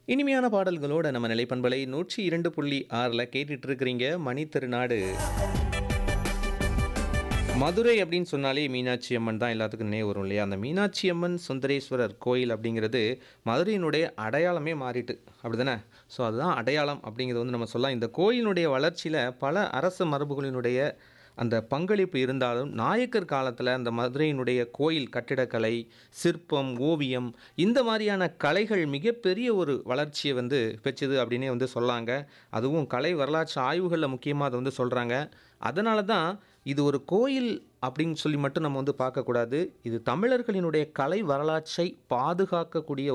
இனிமையான பாடல்களோட நம்ம நிலைப்பண்பலை நூற்றி இரண்டு புள்ளி ஆறில் கேட்டுட்டு இருக்கிறீங்க மணி திருநாடு மதுரை அப்படின்னு சொன்னாலே மீனாட்சி அம்மன் தான் எல்லாத்துக்கும் நினைவு வரும் இல்லையா அந்த மீனாட்சி அம்மன் சுந்தரேஸ்வரர் கோயில் அப்படிங்கிறது மதுரையினுடைய அடையாளமே மாறிட்டு அப்படிதானே ஸோ அதுதான் அடையாளம் அப்படிங்கிறது வந்து நம்ம சொல்லலாம் இந்த கோயிலினுடைய வளர்ச்சியில் பல அரச மரபுகளினுடைய அந்த பங்களிப்பு இருந்தாலும் நாயக்கர் காலத்தில் அந்த மதுரையினுடைய கோயில் கட்டிடக்கலை சிற்பம் ஓவியம் இந்த மாதிரியான கலைகள் மிகப்பெரிய ஒரு வளர்ச்சியை வந்து பெற்றது அப்படின்னே வந்து சொல்லாங்க அதுவும் கலை வரலாற்று ஆய்வுகளில் முக்கியமாக அதை வந்து சொல்கிறாங்க அதனால தான் இது ஒரு கோயில் அப்படின்னு சொல்லி மட்டும் நம்ம வந்து பார்க்கக்கூடாது இது தமிழர்களினுடைய கலை வரலாற்றை பாதுகாக்கக்கூடிய